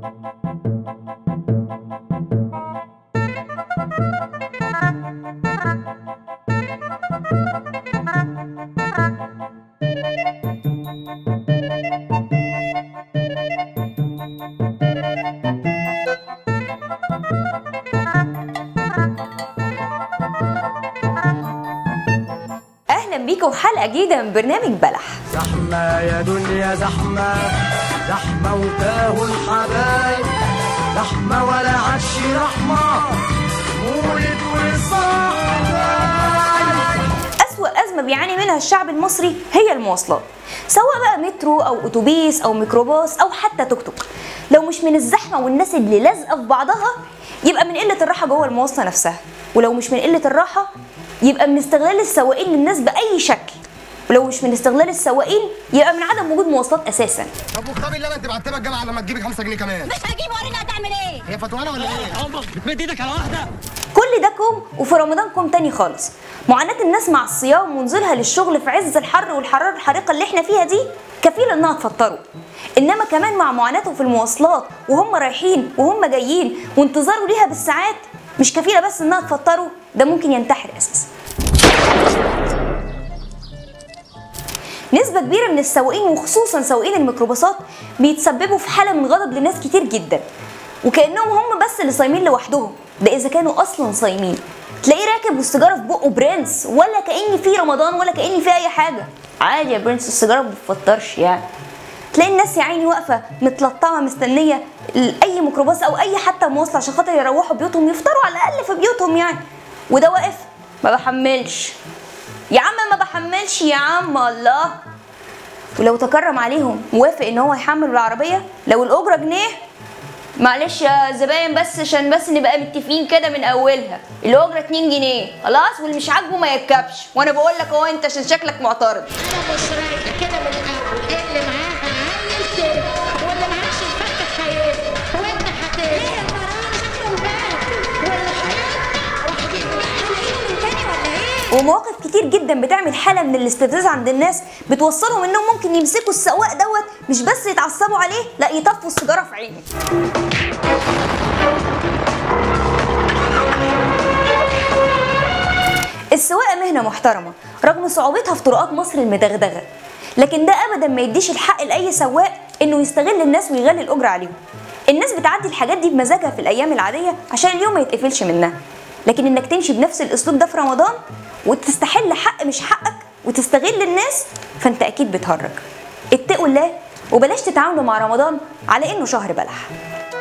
اهلا بيكم حلقه جديده من برنامج بلح زحمة يا دنيا زحمة زحمة وتاهوا الحبايب زحمة ولا عادش رحمة مولد وصاحب أسوأ أزمة بيعاني منها الشعب المصري هي المواصلات سواء بقى مترو أو أتوبيس أو ميكروباص أو حتى توك توك لو مش من الزحمة والناس اللي لازقة في بعضها يبقى من قلة الراحة جوه المواصلة نفسها ولو مش من قلة الراحة يبقى من استغلال السواقين للناس بأي شكل ولو مش من استغلال السواقين يبقى من عدم وجود مواصلات أساسا طب وكتاب اللي انت بعتبها الجامعه لما تجيبي 5 جنيه كمان مش هجيب ورينا هتعمل ايه هي فتوانه ولا ايه؟ بتمد ايدك على واحدة كل ده كوم وفي رمضان كوم تاني خالص معاناة الناس مع الصيام ونزولها للشغل في عز الحر والحرارة الحريقة اللي احنا فيها دي كفيلة انها تفطروا انما كمان مع معاناتهم في المواصلات وهم رايحين وهم جايين وانتظاروا ليها بالساعات مش كفيلة بس انها تفطروا ده ممكن ينتحر اساسا نسبة كبيرة من السواقين وخصوصا سواقين الميكروباصات بيتسببوا في حالة من غضب لناس كتير جدا وكأنهم هم بس اللي صايمين لوحدهم ده إذا كانوا أصلا صايمين تلاقيه راكب والسيجارة في بقه برنس ولا كأن في رمضان ولا كأن في أي حاجة عادي يا برنس السيجارة ما بتفطرش يعني تلاقي الناس يا عيني واقفة متلطمة مستنية أي ميكروباص أو أي حتى مواصلة عشان خاطر يروحوا بيوتهم يفطروا على الأقل في بيوتهم يعني وده واقف ما بحملش يا عم ما بحملش يا عم الله ولو تكرم عليهم موافق ان هو يحمل العربيه لو الاجره جنيه معلش يا زباين بس عشان بس نبقى متفقين كده من اولها الاجره 2 جنيه خلاص واللي مش عاجبه ما يركبش وانا بقول لك اهو انت عشان شكلك معترض انا مش رايقه كده من الاول اللي معاها عايز كده واللي معاش الفتح هيقف وانت هتقف ليه يا فران شكله مبارك واللي هيقطع واحد يتنقل من تاني ولا ايه ومواقف كتير جدا بتعمل حاله من الاستفزاز عند الناس بتوصلهم انهم ممكن يمسكوا السواق دوت مش بس يتعصبوا عليه لا يطفوا السيجاره في عينه السواقه مهنه محترمه رغم صعوبتها في طرقات مصر المدغدغه لكن ده ابدا ما يديش الحق لاي سواق انه يستغل الناس ويغلي الاجره عليهم الناس بتعدي الحاجات دي بمزاجها في الايام العاديه عشان اليوم ما يتقفلش منها لكن انك تمشي بنفس الاسلوب ده في رمضان وتستحل حق مش حقك وتستغل الناس فانت اكيد بتهرج اتقوا الله وبلاش تتعاملوا مع رمضان على انه شهر بلح